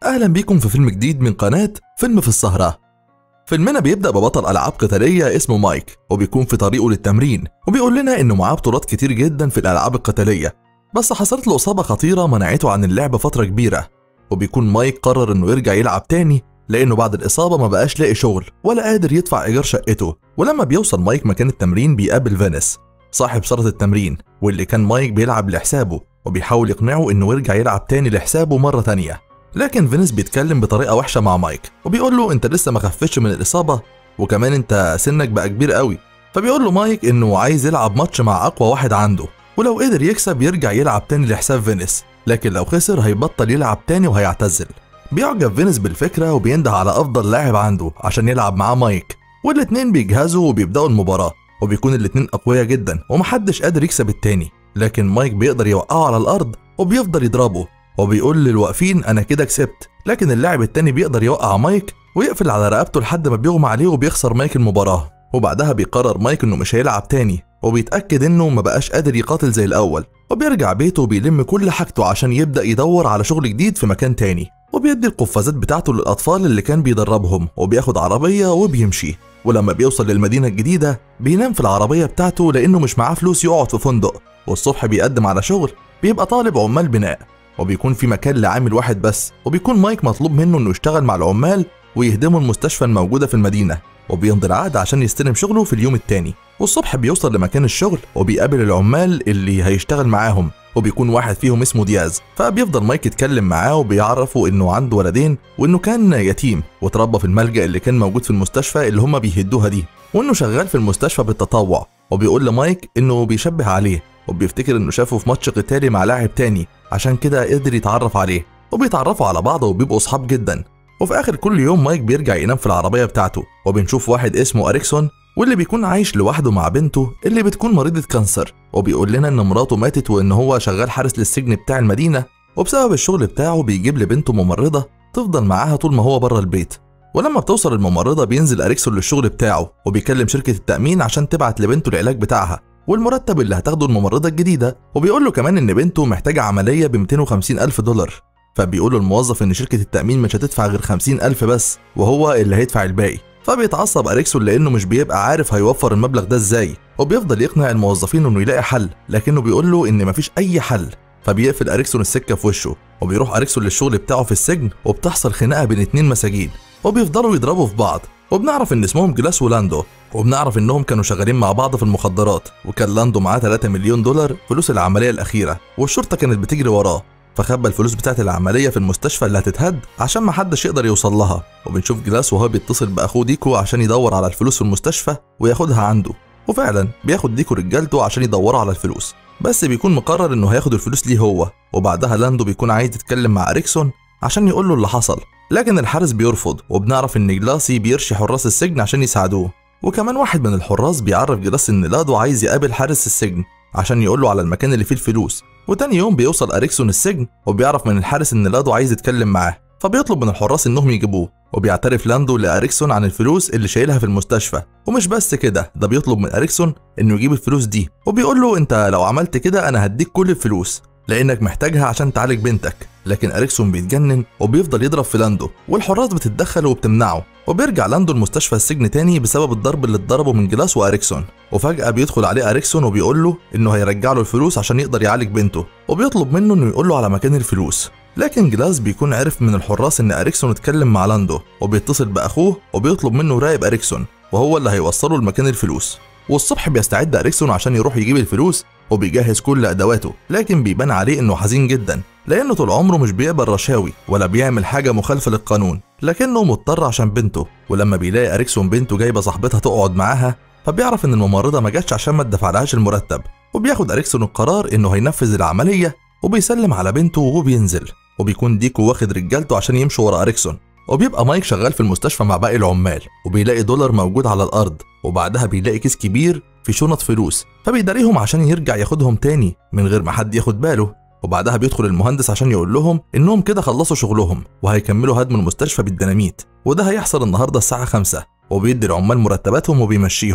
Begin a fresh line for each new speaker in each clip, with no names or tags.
أهلا بيكم في فيلم جديد من قناة فيلم في السهرة فيلمنا بيبدأ ببطل ألعاب قتالية اسمه مايك وبيكون في طريقه للتمرين وبيقول لنا إنه معاه بطولات كتير جدا في الألعاب القتالية بس حصلت له إصابة خطيرة منعته عن اللعب فترة كبيرة وبيكون مايك قرر إنه يرجع يلعب تاني لأنه بعد الإصابة ما بقاش لاقي شغل ولا قادر يدفع إيجار شقته ولما بيوصل مايك مكان التمرين بيقابل فينيس صاحب صالة التمرين واللي كان مايك بيلعب لحسابه وبيحاول يقنعه إنه يرجع يلعب تاني لحسابه مرة تانية لكن فينيس بيتكلم بطريقة وحشة مع مايك وبيقول له أنت لسه ما خفتش من الإصابة وكمان أنت سنك بقى كبير قوي فبيقول له مايك إنه عايز يلعب ماتش مع أقوى واحد عنده ولو قدر يكسب يرجع يلعب تاني لحساب فينيس لكن لو خسر هيبطل يلعب تاني وهيعتزل بيعجب فينيس بالفكرة وبينده على أفضل لاعب عنده عشان يلعب معاه مايك والاتنين بيجهزوا وبيبدأوا المباراة وبيكون الاتنين أقوياء جدا ومحدش قادر يكسب التاني لكن مايك بيقدر يوقعه على الأرض وبيفضل يضربه وبيقول للواقفين أنا كده كسبت لكن اللاعب التاني بيقدر يوقع مايك ويقفل على رقبته لحد ما بيغمى عليه وبيخسر مايك المباراة وبعدها بيقرر مايك انه مش هيلعب تاني وبيتأكد انه ما بقاش قادر يقاتل زي الأول وبيرجع بيته وبيلم كل حاجته عشان يبدأ يدور على شغل جديد في مكان تاني وبيدي القفازات بتاعته للأطفال اللي كان بيدربهم وبياخد عربية وبيمشي ولما بيوصل للمدينة الجديدة بينام في العربية بتاعته لأنه مش معاه فلوس يقعد في فندق والصبح بيقدم على شغل بيبقى طالب عمال بناء وبيكون في مكان لعامل واحد بس وبيكون مايك مطلوب منه انه يشتغل مع العمال ويهدموا المستشفى الموجودة في المدينة وبيمضي العقد عشان يستلم شغله في اليوم التاني والصبح بيوصل لمكان الشغل وبيقابل العمال اللي هيشتغل معاهم وبيكون واحد فيهم اسمه دياز فبيفضل مايك يتكلم معاه وبيعرفه انه عنده ولدين وانه كان يتيم وتربى في الملجأ اللي كان موجود في المستشفى اللي هما بيهدوها دي وانه شغال في المستشفى بالتطوع وبيقول لمايك انه بيشبه عليه وبيفتكر انه شافه في ماتش قتالي مع لاعب تاني عشان كده قدر يتعرف عليه وبيتعرفوا على بعض وبيبقوا اصحاب جدا وفي اخر كل يوم مايك بيرجع ينام في العربيه بتاعته وبنشوف واحد اسمه اريكسون واللي بيكون عايش لوحده مع بنته اللي بتكون مريضة كانسر وبيقول لنا ان مراته ماتت وان هو شغال حارس للسجن بتاع المدينة وبسبب الشغل بتاعه بيجيب لبنته ممرضة تفضل معاها طول ما هو بره البيت ولما بتوصل الممرضة بينزل أريكسون للشغل بتاعه وبيكلم شركة التأمين عشان تبعت لبنته العلاج بتاعها والمرتب اللي هتاخده الممرضة الجديدة وبيقول له كمان إن بنته محتاجة عملية ب 250 ألف دولار فبيقول له الموظف إن شركة التأمين مش هتدفع غير 50 ألف بس وهو اللي هيدفع الباقي فبيتعصب أريكسون لأنه مش بيبقى عارف هيوفر المبلغ ده إزاي وبيفضل يقنع الموظفين إنه يلاقي حل لكنه بيقول له إن مفيش أي حل فبيقفل أريكسون السكة في وشه وبيروح أريكسون للشغل بتاعه في السجن وبتحصل خناقة بين اتنين مساجين وبيفضلوا يضربوا في بعض وبنعرف ان اسمهم جلاس ولاندو وبنعرف انهم كانوا شغالين مع بعض في المخدرات وكان لاندو معاه 3 مليون دولار فلوس العمليه الاخيره والشرطه كانت بتجري وراه فخبى الفلوس بتاعت العمليه في المستشفى اللي هتتهد عشان ما حدش يقدر يوصل لها وبنشوف جلاس وهو بيتصل باخوه ديكو عشان يدور على الفلوس في المستشفى وياخدها عنده وفعلا بياخد ديكو رجالته عشان يدوروا على الفلوس بس بيكون مقرر انه هياخد الفلوس ليه هو وبعدها لاندو بيكون عايز يتكلم مع اريكسون عشان يقول له اللي حصل لكن الحارس بيرفض وبنعرف ان جلاسي بيرشي حراس السجن عشان يساعدوه وكمان واحد من الحراس بيعرف جلاس ان لادو عايز يقابل حارس السجن عشان يقول له على المكان اللي فيه الفلوس وتاني يوم بيوصل اريكسون السجن وبيعرف من الحارس ان لادو عايز يتكلم معاه فبيطلب من الحراس انهم يجيبوه وبيعترف لاندو لاريكسون عن الفلوس اللي شايلها في المستشفى ومش بس كده ده بيطلب من اريكسون انه يجيب الفلوس دي وبيقول له انت لو عملت كده انا هديك كل الفلوس لانك محتاجها عشان تعالج بنتك لكن اريكسون بيتجنن وبيفضل يضرب في لاندو والحراس بتتدخل وبتمنعه وبيرجع لاندو المستشفى السجن تاني بسبب الضرب اللي اتضربه من جلاس واريكسون وفجأة بيدخل عليه اريكسون وبيقول له انه هيرجع له الفلوس عشان يقدر يعالج بنته وبيطلب منه انه يقول له على مكان الفلوس لكن جلاس بيكون عرف من الحراس ان اريكسون اتكلم مع لاندو وبيتصل باخوه وبيطلب منه يراقب اريكسون وهو اللي هيوصله لمكان الفلوس والصبح بيستعد اريكسون عشان يروح يجيب الفلوس وبيجهز كل ادواته لكن بيبان عليه انه حزين جدا لانه طول عمره مش بيقبل رشاوي ولا بيعمل حاجه مخالفه للقانون لكنه مضطر عشان بنته ولما بيلاقي اريكسون بنته جايبه صاحبتها تقعد معاها فبيعرف ان الممرضه ما جاتش عشان ما تدفعلهاش المرتب وبياخد اريكسون القرار انه هينفذ العمليه وبيسلم على بنته وبينزل وبيكون ديكو واخد رجالته عشان يمشوا ورا اريكسون وبيبقى مايك شغال في المستشفى مع باقي العمال وبيلاقي دولار موجود على الارض وبعدها بيلاقي كيس كبير في شنط فلوس فبيداريهم عشان يرجع ياخدهم تاني من غير ما حد ياخد باله وبعدها بيدخل المهندس عشان يقول لهم انهم كده خلصوا شغلهم وهيكملوا هدم المستشفى بالديناميت وده هيحصل النهارده الساعه 5 وبيدي العمال مرتباتهم وبيمشيهم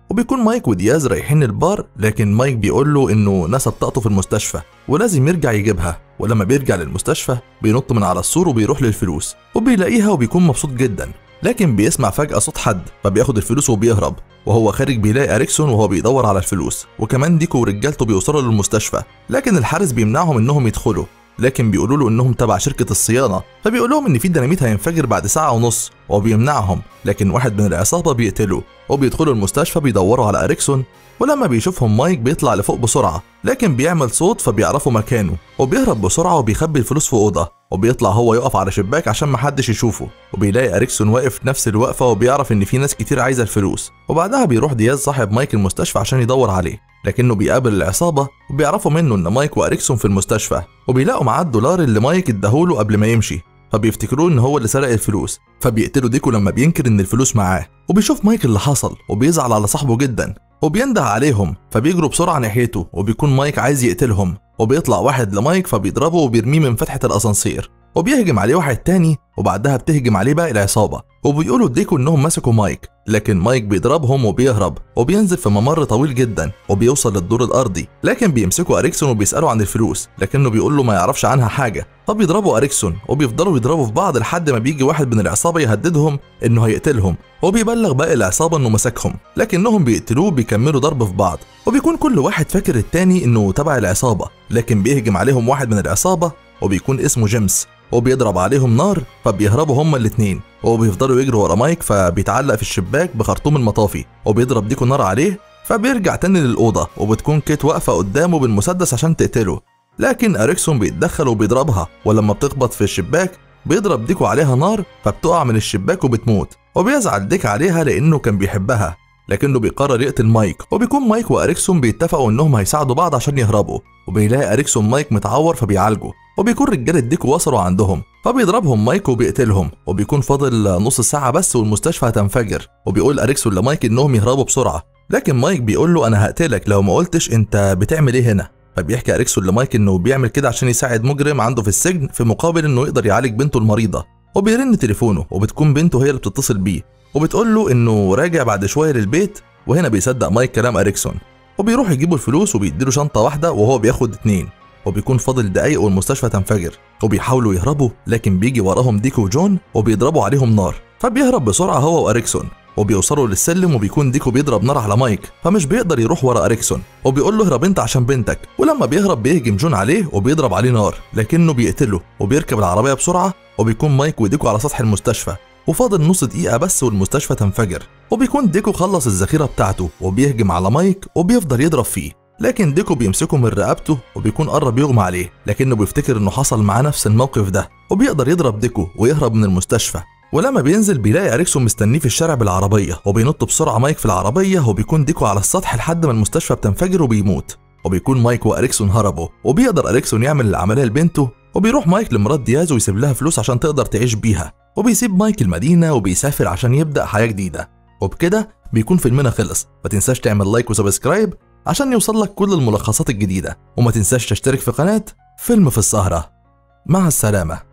وبيكون مايك ودياز رايحين البار لكن مايك بيقول له انه نسى بطاقته في المستشفى ولازم يرجع يجيبها ولما بيرجع للمستشفى بينط من على السور وبيروح للفلوس وبيلاقيها وبيكون مبسوط جدا لكن بيسمع فجأة صوت حد فبياخد الفلوس وبيهرب وهو خارج بيلاقي أريكسون وهو بيدور على الفلوس وكمان ديكو ورجالته بيوصلوا للمستشفى لكن الحارس بيمنعهم انهم يدخلوا لكن بيقولوا له انهم تبع شركه الصيانه فبيقول لهم ان في ديناميت هينفجر بعد ساعه ونص وبيمنعهم لكن واحد من العصابه بيقتله وبيدخلوا المستشفى بيدوروا على اريكسون ولما بيشوفهم مايك بيطلع لفوق بسرعه لكن بيعمل صوت فبيعرفوا مكانه وبيهرب بسرعه وبيخبي الفلوس في اوضه وبيطلع هو يقف على شباك عشان محدش يشوفه وبيلاقي اريكسون واقف نفس الوقفه وبيعرف ان في ناس كتير عايزه الفلوس وبعدها بيروح دياز صاحب مايك المستشفى عشان يدور عليه لكنه بيقابل العصابة وبيعرفوا منه إن مايك وأريكسون في المستشفى وبيلاقوا معاه الدولار اللي مايك اداهوله قبل ما يمشي فبيفتكروه إن هو اللي سرق الفلوس فبيقتلوا ديكو لما بينكر إن الفلوس معاه وبيشوف مايك اللي حصل وبيزعل على صاحبه جدا وبينده عليهم فبيجروا بسرعة ناحيته وبيكون مايك عايز يقتلهم وبيطلع واحد لمايك فبيضربه وبيرميه من فتحة الأسانسير وبيهجم عليه واحد تاني وبعدها بتهجم عليه باقي العصابة وبيقولوا ديكو انهم مسكوا مايك لكن مايك بيضربهم وبيهرب وبينزل في ممر طويل جدا وبيوصل للدور الارضي لكن بيمسكوا اريكسون وبيسالوا عن الفلوس لكنه بيقول له ما يعرفش عنها حاجه فبيضربوا اريكسون وبيفضلوا يضربوا في بعض لحد ما بيجي واحد من العصابه يهددهم انه هيقتلهم وبيبلغ باقي العصابه انه مسكهم لكنهم بيقتلوه بيكملوا ضرب في بعض وبيكون كل واحد فاكر التاني انه تبع العصابه لكن بيهجم عليهم واحد من العصابه وبيكون اسمه جيمس وبيضرب عليهم نار فبيهربوا هما الاتنين وبيفضلوا يجروا ورا مايك فبيتعلق في الشباك بخرطوم المطافي وبيضرب ديكو نار عليه فبيرجع تاني للأوضة وبتكون كيت واقفة قدامه بالمسدس عشان تقتله لكن أريكسون بيتدخل وبيضربها ولما بتخبط في الشباك بيضرب ديكو عليها نار فبتقع من الشباك وبتموت وبيزعل ديك عليها لأنه كان بيحبها لكنه بيقرر يقتل مايك وبيكون مايك واريكسون بيتفقوا انهم هيساعدوا بعض عشان يهربوا وبيلاقي اريكسون مايك متعور فبيعالجه وبيكون رجاله ديكو وصلوا عندهم فبيضربهم مايك وبيقتلهم وبيكون فاضل نص ساعه بس والمستشفى هتنفجر وبيقول اريكسون لمايك انهم يهربوا بسرعه لكن مايك بيقول له انا هقتلك لو ما قلتش انت بتعمل ايه هنا فبيحكي اريكسون لمايك انه بيعمل كده عشان يساعد مجرم عنده في السجن في مقابل انه يقدر يعالج بنته المريضه وبيرن تليفونه وبتكون بنته هي اللي بتتصل بيه وبتقول له انه راجع بعد شويه للبيت وهنا بيصدق مايك كلام اريكسون وبيروح يجيبوا الفلوس وبيديله شنطه واحده وهو بياخد اتنين وبيكون فاضل دقايق والمستشفى تنفجر وبيحاولوا يهربوا لكن بيجي وراهم ديكو وجون وبيضربوا عليهم نار فبيهرب بسرعه هو واريكسون وبيوصلوا للسلم وبيكون ديكو بيضرب نار على مايك فمش بيقدر يروح ورا اريكسون وبيقول له اهرب انت عشان بنتك ولما بيهرب بيهجم جون عليه وبيضرب عليه نار لكنه بيقتله وبيركب العربيه بسرعه وبيكون مايك وديكو على سطح المستشفى وفاضل نص دقيقة بس والمستشفى تنفجر وبيكون ديكو خلص الذخيرة بتاعته وبيهجم على مايك وبيفضل يضرب فيه لكن ديكو بيمسكه من رقبته وبيكون قرب يغمى عليه لكنه بيفتكر انه حصل معاه نفس الموقف ده وبيقدر يضرب ديكو ويهرب من المستشفى ولما بينزل بيلاقي اريكسون مستنيه في الشارع بالعربيه وبينط بسرعه مايك في العربيه وبيكون ديكو على السطح لحد ما المستشفى بتنفجر وبيموت وبيكون مايك واريكسون هربوا وبيقدر اريكسون يعمل العمليه لبنته وبيروح مايك لمرات دياز ويسيب لها فلوس عشان تقدر تعيش بيها وبيسيب مايك المدينه وبيسافر عشان يبدا حياه جديده وبكده بيكون فيلمنا خلص ما تنساش تعمل لايك وسبسكرايب عشان يوصل لك كل الملخصات الجديده وما تنساش تشترك في قناه فيلم في السهره مع السلامه